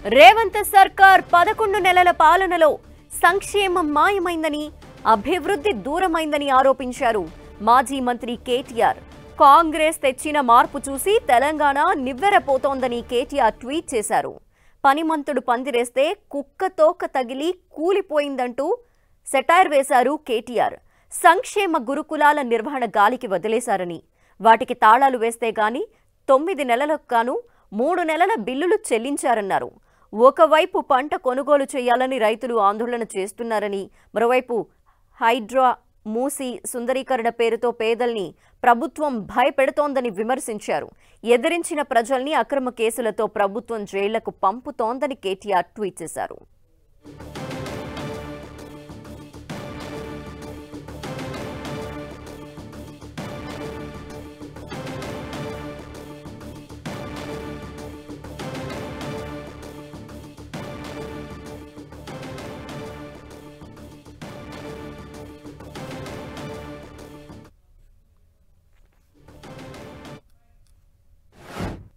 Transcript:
రేవంత్ సర్కార్ పదకొండు నెలల పాలనలో సంక్షేమం మాయమైందని అభివృద్ధి దూరమైందని ఆరోపించారు మాజీ మంత్రి కేటీఆర్ కాంగ్రెస్ తెచ్చిన మార్పు చూసి తెలంగాణ నివ్వెరపోతోందని కేటీఆర్ ట్వీట్ చేశారు పనిమంతుడు పందిరేస్తే కుక్క తోక తగిలి కూలిపోయిందంటూ సెటైర్ వేశారు కేటీఆర్ సంక్షేమ గురుకులాల నిర్వహణ గాలికి వదిలేశారని వాటికి తాళాలు వేస్తే గాని తొమ్మిది నెలలకు గాను మూడు నెలల బిల్లులు చెల్లించారన్నారు ఒకవైపు పంట కొనుగోలు చేయాలని రైతులు ఆందోళన చేస్తున్నారని మరోవైపు హైడ్రా మూసి సుందరీకరణ పేరుతో పేదల్ని ప్రభుత్వం భయపెడుతోందని విమర్శించారు ఎదిరించిన ప్రజల్ని అక్రమ కేసులతో ప్రభుత్వం జైళ్లకు పంపుతోందని కేటీఆర్ ట్వీట్ చేశారు